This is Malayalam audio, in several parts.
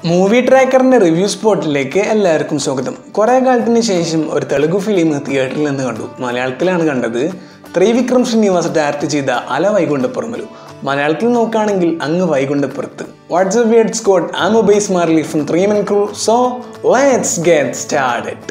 മൂവി ട്രാക്കറിൻ്റെ റിവ്യൂ സ്പോട്ടിലേക്ക് എല്ലാവർക്കും സ്വാഗതം കുറേ കാലത്തിന് ശേഷം ഒരു തെലുഗു ഫിലിം തിയേറ്ററിൽ നിന്ന് കണ്ടു മലയാളത്തിലാണ് കണ്ടത് ത്രിവിക്രം ശ്രീനിവാസ് ഡയറക്റ്റ് ചെയ്ത അല വൈകുണ്ഠപ്പുറമലു മലയാളത്തിൽ നോക്കുകയാണെങ്കിൽ അങ്ങ് വൈകുണ്ഠപ്പുറത്ത് what's weird Scott I'm Obes Marley from three man crew so let's get started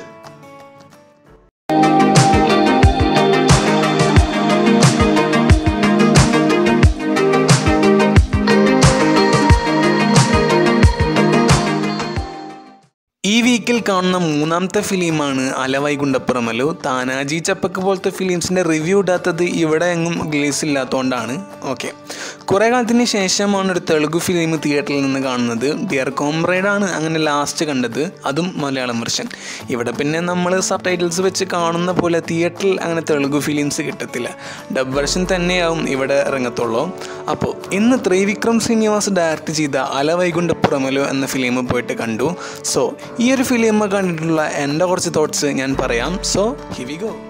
ഈ വീക്കിൽ കാണുന്ന മൂന്നാമത്തെ ഫിലിമാണ് അലവൈകുണ്ടപ്പുറമലു താനാജി ചപ്പക്ക് പോലത്തെ ഫിലിംസിൻ്റെ റിവ്യൂ ഇടാത്തത് ഇവിടെ എങ്ങും റിലീസ് ഇല്ലാത്തതുകൊണ്ടാണ് ഓക്കെ കുറേ കാലത്തിന് ശേഷമാണ് ഒരു തെലുഗു ഫിലിം തിയേറ്ററിൽ നിന്ന് കാണുന്നത് ഡിയർ കോംറേഡാണ് അങ്ങനെ ലാസ്റ്റ് കണ്ടത് അതും മലയാളം വെർഷൻ ഇവിടെ പിന്നെ നമ്മൾ സബ് ടൈറ്റിൽസ് വെച്ച് കാണുന്ന പോലെ തിയേറ്ററിൽ അങ്ങനെ തെലുഗു ഫിലിംസ് കിട്ടത്തില്ല ഡബ് വെർഷൻ തന്നെയാവും ഇവിടെ ഇറങ്ങത്തുള്ളൂ അപ്പോൾ ഇന്ന് ത്രിവിക്രം ശ്രീനിവാസ് ഡയറക്റ്റ് ചെയ്ത അലവൈകുണ്ഠപ്പുറമലു എന്ന ഫിലിം പോയിട്ട് കണ്ടു സോ ഈ ഒരു ഫിലിം കണ്ടിട്ടുള്ള എൻ്റെ കുറച്ച് തോട്ട്സ് ഞാൻ പറയാം so if we go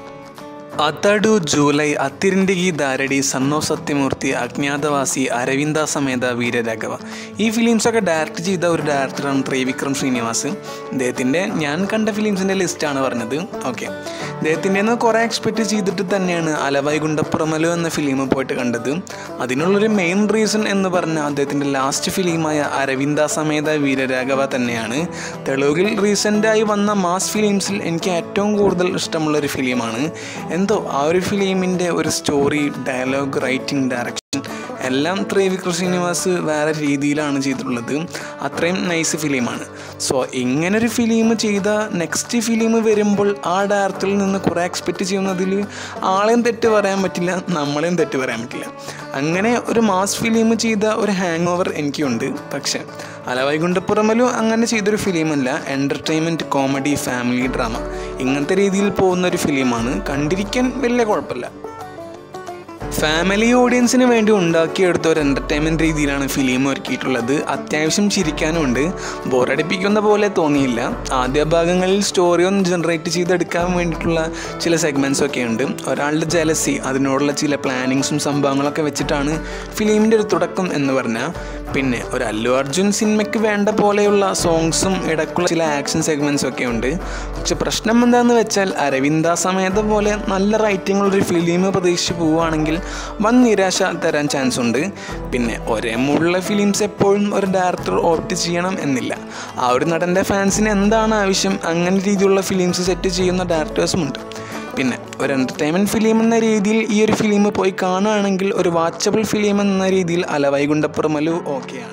Athadu Julayi Attarintiki Daredi son of Satyamurthy Agnyaathavaasi Aravinda Sametha Veera Raghava ഈ ഫിലിംസൊക്കെ ഡയറക്റ്റ് ചെയ്ത ഒരു ഡയറക്ടറാണ് ത്രിവിക്രം ശ്രീനിവാസ് അദ്ദേഹത്തിൻ്റെ ഞാൻ കണ്ട ഫിലിംസിൻ്റെ ലിസ്റ്റാണ് പറഞ്ഞത് ഓക്കെ അദ്ദേഹത്തിൻ്റെ നിന്ന് കുറേ എക്സ്പെക്റ്റ് ചെയ്തിട്ട് തന്നെയാണ് അലവൈകുണ്ടപ്പുറമലു എന്ന ഫിലിം പോയിട്ട് കണ്ടത് അതിനുള്ളൊരു മെയിൻ റീസൺ എന്ന് പറഞ്ഞാൽ അദ്ദേഹത്തിൻ്റെ ലാസ്റ്റ് ഫിലിമായ അരവിന്ദ സമേത വീരരാഘവ തന്നെയാണ് തെലുങ്കിൽ റീസെൻ്റായി വന്ന മാസ് ഫിലിംസിൽ എനിക്ക് ഏറ്റവും കൂടുതൽ ഇഷ്ടമുള്ള ഒരു ഫിലിമാണ് എന്തോ ആ ഒരു ഫിലിമിൻ്റെ ഒരു സ്റ്റോറി ഡയലോഗ് റൈറ്റിംഗ് ഡയറക്ഷൻ എല്ലാം ത്രിവിക്രം ശ്രീനിവാസ് വേറെ രീതിയിലാണ് ചെയ്തിട്ടുള്ളത് അത്രയും നൈസ് ഫിലിമാണ് സോ ഇങ്ങനൊരു ഫിലിം ചെയ്ത നെക്സ്റ്റ് ഫിലിം വരുമ്പോൾ ആ ഡയറക്ടറിൽ നിന്ന് കുറേ എക്സ്പെക്റ്റ് ചെയ്യുന്നതിൽ ആളെയും തെറ്റ് പറയാൻ പറ്റില്ല നമ്മളെയും തെറ്റ് പറയാൻ പറ്റില്ല അങ്ങനെ ഒരു മാസ് ഫിലിം ചെയ്ത ഒരു ഹാങ് ഓവർ എനിക്കുണ്ട് പക്ഷേ അലവൈകുണ്ഠപ്പുറമലു അങ്ങനെ ചെയ്തൊരു ഫിലിമല്ല എൻ്റർടൈൻമെൻറ്റ് കോമഡി ഫാമിലി ഡ്രാമ ഇങ്ങനത്തെ രീതിയിൽ പോകുന്ന ഒരു ഫിലിമാണ് കണ്ടിരിക്കാൻ വലിയ കുഴപ്പമില്ല ഫാമിലി ഓഡിയൻസിന് വേണ്ടി ഉണ്ടാക്കിയെടുത്ത ഒരു എൻ്റർടൈൻമെൻറ്റ് രീതിയിലാണ് ഫിലിം ഒരുക്കിയിട്ടുള്ളത് അത്യാവശ്യം ചിരിക്കാനുമുണ്ട് ബോറടിപ്പിക്കുന്ന പോലെ തോന്നിയില്ല ആദ്യ ഭാഗങ്ങളിൽ സ്റ്റോറി ഒന്ന് ജനറേറ്റ് ചെയ്തെടുക്കാൻ വേണ്ടിയിട്ടുള്ള ചില സെഗ്മെൻറ്റ്സ് ഒക്കെ ഉണ്ട് ഒരാളുടെ ജലസി അതിനോടുള്ള ചില പ്ലാനിങ്സും സംഭവങ്ങളൊക്കെ വെച്ചിട്ടാണ് ഫിലിമിൻ്റെ ഒരു തുടക്കം എന്ന് പറഞ്ഞാൽ പിന്നെ ഒരു അല്ലു അർജുൻ സിനിമയ്ക്ക് വേണ്ട പോലെയുള്ള സോങ്സും ഇടയ്ക്കുള്ള ചില ആക്ഷൻ സെഗ്മെൻറ്റ്സ് ഒക്കെ ഉണ്ട് പക്ഷെ പ്രശ്നം എന്താണെന്ന് വെച്ചാൽ അരവിന്ദ സമേത പോലെ നല്ല റൈറ്റിംഗ് ഉള്ളൊരു ഫിലിം പ്രതീക്ഷിച്ച് പോവുകയാണെങ്കിൽ വൻ നിരാശ തരാൻ ചാൻസ് ഉണ്ട് പിന്നെ ഒരേ മൂടുള്ള ഫിലിംസ് എപ്പോഴും ഒരു ഡയറക്ടർ ഓപ്റ്റ് ചെയ്യണം എന്നില്ല ആ ഒരു നടൻ്റെ ഫാൻസിന് എന്താണ് ആവശ്യം അങ്ങനെ രീതിയിലുള്ള ഫിലിംസ് സെറ്റ് ചെയ്യുന്ന ഡയറക്ടേഴ്സും ഉണ്ട് പിന്നെ ഒരു എൻ്റർടൈൻമെൻറ്റ് ഫിലിം എന്ന രീതിയിൽ ഈ ഒരു ഫിലിം പോയി കാണുകയാണെങ്കിൽ ഒരു വാച്ചബിൾ ഫിലിം എന്ന രീതിയിൽ അലവൈകുണ്ടപ്പുറമലു ഓക്കെയാണ്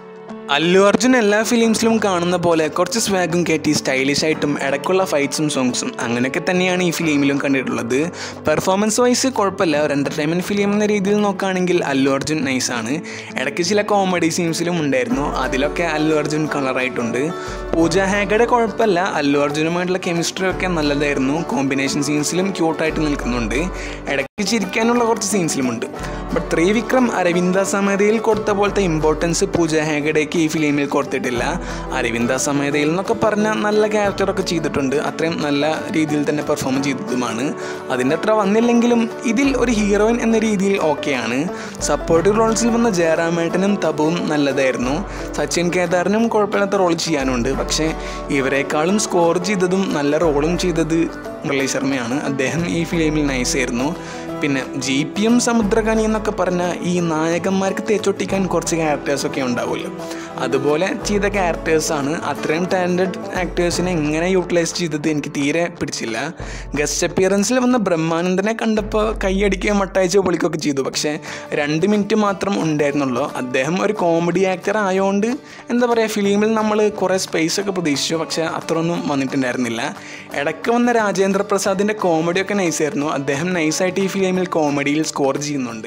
അല്ലു അർജുൻ എല്ലാ ഫിലിംസിലും കാണുന്ന പോലെ കുറച്ച് സ്വാഗും കയറ്റി സ്റ്റൈലിഷ് ആയിട്ടും ഇടയ്ക്കുള്ള ഫൈറ്റ്സും സോങ്സും അങ്ങനെയൊക്കെ തന്നെയാണ് ഈ ഫിലിമിലും കണ്ടിട്ടുള്ളത് പെർഫോമൻസ് വൈസ് കുഴപ്പമില്ല ഒരു എൻ്റർടൈൻമെൻറ്റ് ഫിലിം എന്ന രീതിയിൽ നോക്കുകയാണെങ്കിൽ അല്ലു അർജുൻ നൈസാണ് ഇടയ്ക്ക് ചില കോമഡി സീൻസിലും ഉണ്ടായിരുന്നു അതിലൊക്കെ അല്ലു അർജുൻ കളറായിട്ടുണ്ട് പൂജ ഹേഗയുടെ കുഴപ്പമില്ല അല്ലു അർജുനുമായിട്ടുള്ള കെമിസ്ട്രി ഒക്കെ നല്ലതായിരുന്നു കോമ്പിനേഷൻ സീൻസിലും ക്യൂട്ടായിട്ട് നിൽക്കുന്നുണ്ട് ഇടയ്ക്ക് ചിരിക്കാനുള്ള കുറച്ച് സീൻസിലുമുണ്ട് ബട്ട് ത്രിവിക്രം അരവിന്ദ സമേതയിൽ കൊടുത്ത പോലത്തെ ഇമ്പോർട്ടൻസ് പൂജ ഹേഗഡേക്ക് ഈ ഫിലിമിൽ കൊടുത്തിട്ടില്ല അരവിന്ദ സമേതയിൽ എന്നൊക്കെ പറഞ്ഞ നല്ല ക്യാരക്ടറൊക്കെ ചെയ്തിട്ടുണ്ട് അത്രയും നല്ല രീതിയിൽ തന്നെ പെർഫോം ചെയ്തതുമാണ് അതിൻ്റെ അത്ര വന്നില്ലെങ്കിലും ഇതിൽ ഒരു ഹീറോയിൻ എന്ന രീതിയിൽ ഓക്കെയാണ് സപ്പോർട്ടീവ് റോൾസിൽ വന്ന ജയറാമേട്ടനും തബുവും നല്ലതായിരുന്നു സച്ചിൻ കേദാറിനും കുഴപ്പമില്ലാത്ത റോൾ ചെയ്യാനുണ്ട് പക്ഷേ ഇവരെക്കാളും സ്കോർ ചെയ്തതും നല്ല റോളും ചെയ്തത് മുരളി ശർമ്മയാണ് അദ്ദേഹം ഈ ഫിലിമിൽ നൈസ് ആയിരുന്നു പിന്നെ ജി പി എം സമുദ്രകനി എന്നൊക്കെ പറഞ്ഞാൽ ഈ നായകന്മാർക്ക് തേച്ചൊട്ടിക്കാൻ കുറച്ച് ക്യാരക്ടേഴ്സൊക്കെ ഉണ്ടാവുമല്ലോ അതുപോലെ ചെയ്ത ക്യാരക്ടേഴ്സാണ് അത്രയും ടാലൻറ്റഡ് ആക്ടേഴ്സിനെ എങ്ങനെ യൂട്ടിലൈസ് ചെയ്തത് എനിക്ക് തീരെ പിടിച്ചില്ല ഗസ്റ്റ് അപ്പിയറൻസിൽ വന്ന ബ്രഹ്മാനന്ദനെ കണ്ടപ്പോൾ കൈയടിക്കുകയും മട്ടയച്ചോ പൊളിക്കുകയൊക്കെ ചെയ്തു പക്ഷേ രണ്ട് മിനിറ്റ് മാത്രം ഉണ്ടായിരുന്നുള്ളൂ അദ്ദേഹം ഒരു കോമഡി ആക്ടർ ആയതുകൊണ്ട് എന്താ പറയുക ഫിലിമിൽ നമ്മൾ കുറേ സ്പേസ് ഒക്കെ പ്രതീക്ഷിച്ചു പക്ഷേ അത്രയൊന്നും വന്നിട്ടുണ്ടായിരുന്നില്ല ഇടയ്ക്ക് വന്ന രാജേന്ദ്ര പ്രസാദിൻ്റെ കോമഡിയൊക്കെ നൈസായിരുന്നു അദ്ദേഹം നൈസായിട്ട് ഈ ഫിലിമിൽ കോമഡിയിൽ സ്കോർ ചെയ്യുന്നുണ്ട്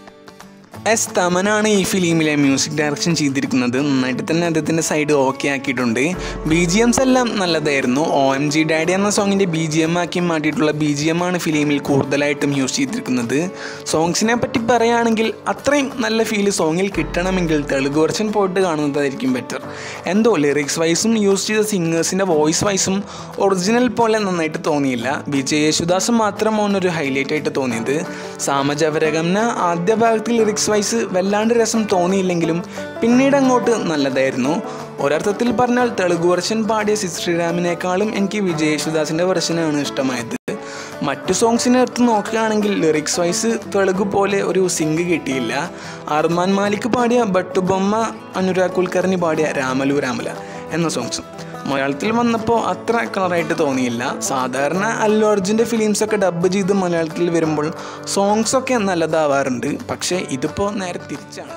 എസ് തമനാണ് ഈ ഫിലിമിലെ മ്യൂസിക് ഡയറക്ഷൻ ചെയ്തിരിക്കുന്നത് നന്നായിട്ട് തന്നെ അദ്ദേഹത്തിൻ്റെ സൈഡ് ഓക്കെ ആക്കിയിട്ടുണ്ട് ബി ജി എംസ് എല്ലാം നല്ലതായിരുന്നു ഒ എം ജി ഡാഡി എന്ന സോങ്ങിൻ്റെ ബി ജി എം ആക്കി മാറ്റിയിട്ടുള്ള ബി ജി എം ആണ് ഫിലിമിൽ കൂടുതലായിട്ടും യൂസ് ചെയ്തിരിക്കുന്നത് സോങ്സിനെ പറ്റി പറയുകയാണെങ്കിൽ അത്രയും നല്ല ഫീൽ സോങ്ങിൽ കിട്ടണമെങ്കിൽ തെലുഗു വെർഷൻ പോയിട്ട് കാണുന്നതായിരിക്കും ബെറ്റർ എന്തോ ലിറിക്സ് വൈസും യൂസ് ചെയ്ത സിംഗേഴ്സിൻ്റെ വോയിസ് വൈസും ഒറിജിനൽ പോലെ നന്നായിട്ട് തോന്നിയില്ല ബി ജെ യേശുദാസ് മാത്രമാണ് ഒരു ഹൈലൈറ്റ് ആയിട്ട് തോന്നിയത് സാമജവരകംന ആദ്യ ഭാഗത്തിൽ ലിറിക്സ് വൈസ് വല്ലാണ്ട് രസം തോന്നിയില്ലെങ്കിലും പിന്നീട് അങ്ങോട്ട് നല്ലതായിരുന്നു ഒരർത്ഥത്തിൽ പറഞ്ഞാൽ തെലുഗു വെർഷൻ പാടിയ സിദ് ശ്രീറാമിനേക്കാളും എനിക്ക് വിജയ് യേശുദാസിൻ്റെ വെർഷനാണ് ഇഷ്ടമായത് മറ്റു സോങ്സിനെ എടുത്ത് നോക്കുകയാണെങ്കിൽ ലിറിക്സ് വൈസ് തെലുഗു പോലെ ഒരു സിങ്ക് കിട്ടിയില്ല അർമാൻ മാലിക് പാടിയ ബട്ടുബൊമ്മ അനുരാഗ് കുൽക്കർണി പാടിയ രാമലു രാമല എന്ന സോങ്സും മലയാളത്തിൽ വന്നപ്പോൾ അത്ര കളറായിട്ട് തോന്നിയില്ല സാധാരണ അല്ലു അർജുൻ്റെ ഫിലിംസൊക്കെ ഡബ് ചെയ്ത് മലയാളത്തിൽ വരുമ്പോൾ സോങ്സൊക്കെ നല്ലതാവാറുണ്ട് പക്ഷേ ഇതിപ്പോൾ നേരെ തിരിച്ചാണ്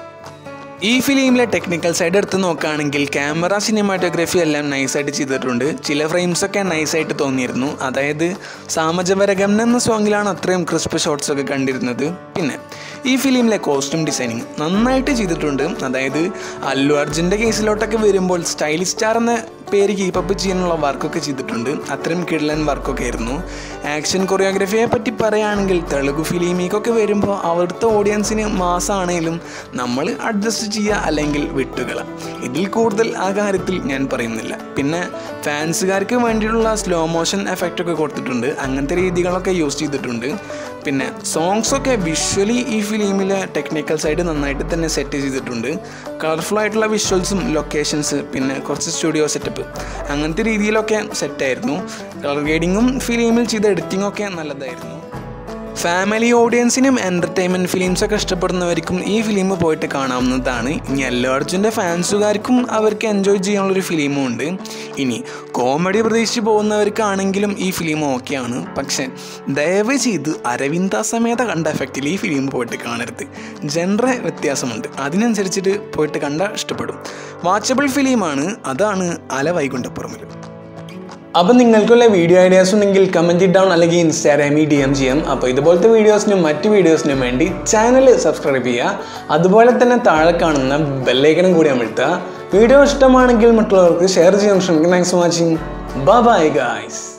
ഈ ഫിലിമിലെ ടെക്നിക്കൽ സൈഡ് എടുത്ത് നോക്കുകയാണെങ്കിൽ ക്യാമറ സിനിമാറ്റോഗ്രഫി എല്ലാം നൈസായിട്ട് ചെയ്തിട്ടുണ്ട് ചില ഫ്രെയിംസൊക്കെ നൈസായിട്ട് തോന്നിയിരുന്നു അതായത് സാമജവരകം എന്ന സോങ്ങിലാണ് അത്രയും ക്രിസ്പ് ഷോട്ട്സ് ഒക്കെ കണ്ടിരുന്നത് പിന്നെ ഈ ഫിലിമിലെ കോസ്റ്റ്യൂം ഡിസൈനിങ് നന്നായിട്ട് ചെയ്തിട്ടുണ്ട് അതായത് അല്ലു അർജുൻ്റെ കേസിലോട്ടൊക്കെ വരുമ്പോൾ സ്റ്റൈലിഷ് സ്റ്റാർ എന്ന പേര് കീപ്പപ്പ് ചെയ്യാനുള്ള വർക്കൊക്കെ ചെയ്തിട്ടുണ്ട് അത്രയും കിടലൻ വർക്കൊക്കെ ആയിരുന്നു ആക്ഷൻ കൊറിയോഗ്രഫിയെ പറ്റി പറയുകയാണെങ്കിൽ തെലുഗു ഫിലിമിക്കൊക്കെ വരുമ്പോൾ അവിടുത്തെ ഓഡിയൻസിന് മാസമാണെങ്കിലും നമ്മൾ അഡ്ജസ്റ്റ് ചെയ്യുക അല്ലെങ്കിൽ വിട്ടുകള ഇതിൽ കൂടുതൽ ആ കാര്യത്തിൽ ഞാൻ പറയുന്നില്ല പിന്നെ ഫാൻസുകാർക്ക് വേണ്ടിയിട്ടുള്ള സ്ലോ മോഷൻ എഫക്റ്റ് ഒക്കെ കൊടുത്തിട്ടുണ്ട് അങ്ങനത്തെ രീതികളൊക്കെ യൂസ് ചെയ്തിട്ടുണ്ട് പിന്നെ സോങ്സ് ഒക്കെ വിഷ്വലി ഈ ഫിലിമിലെ ടെക്നിക്കൽ സൈഡ് നന്നായിട്ട് തന്നെ സെറ്റ് ചെയ്തിട്ടുണ്ട് കളർഫുൾ ആയിട്ടുള്ള വിഷ്വൽസും ലൊക്കേഷൻസ് പിന്നെ കുറച്ച് സ്റ്റുഡിയോ സെറ്റപ്പ് അങ്ങനത്തെ രീതിയിലൊക്കെ സെറ്റായിരുന്നു കളർ ഗ്രേഡിങ്ങും ഫിലിമിൽ ചെയ്ത എഡിറ്റിംഗ് ഒക്കെ നല്ലതായിരുന്നു ഫാമിലി ഓഡിയൻസിനും എൻ്റർടൈൻമെൻറ്റ് ഫിലിംസൊക്കെ ഇഷ്ടപ്പെടുന്നവർക്കും ഈ ഫിലിം പോയിട്ട് കാണാവുന്നതാണ് ഇനി അല്ലു അർജുൻ്റെ ഫാൻസുകാർക്കും അവർക്ക് എൻജോയ് ചെയ്യാനുള്ളൊരു ഫിലിമും ഉണ്ട് ഇനി കോമഡി പ്രതീക്ഷിച്ച് പോകുന്നവർക്കാണെങ്കിലും ഈ ഫിലിം ഓക്കെയാണ് പക്ഷേ ദയവ് ചെയ്ത് അരവിന്ദ സമേത കണ്ട എഫക്റ്റിൽ ഈ ഫിലിം പോയിട്ട് കാണരുത് ജനറ വ്യത്യാസമുണ്ട് അതിനനുസരിച്ചിട്ട് പോയിട്ട് കണ്ടാൽ ഇഷ്ടപ്പെടും വാച്ചബിൾ ഫിലിമാണ് അതാണ് അല വൈകുണ്ഠപ്പുറമിൽ അപ്പം നിങ്ങൾക്കുള്ള വീഡിയോ ഐഡിയാസ് ഉണ്ടെങ്കിൽ കമൻറ്റ് ഡൗൺ അല്ലെങ്കിൽ ഇൻസ്റ്റാഗ്രാമിൽ ഡി എം ചെയ്യാം അപ്പോൾ ഇതുപോലത്തെ വീഡിയോസിനും മറ്റ് വീഡിയോസിനും വേണ്ടി ചാനൽ സബ്സ്ക്രൈബ് ചെയ്യുക അതുപോലെ തന്നെ താഴെ കാണുന്ന ബെല്ലൈക്കനും കൂടി അമഴ്ത്തുക വീഡിയോ ഇഷ്ടമാണെങ്കിൽ മറ്റുള്ളവർക്ക് ഷെയർ ചെയ്യാൻ ശ്രമിക്കും thanks for watching bye guys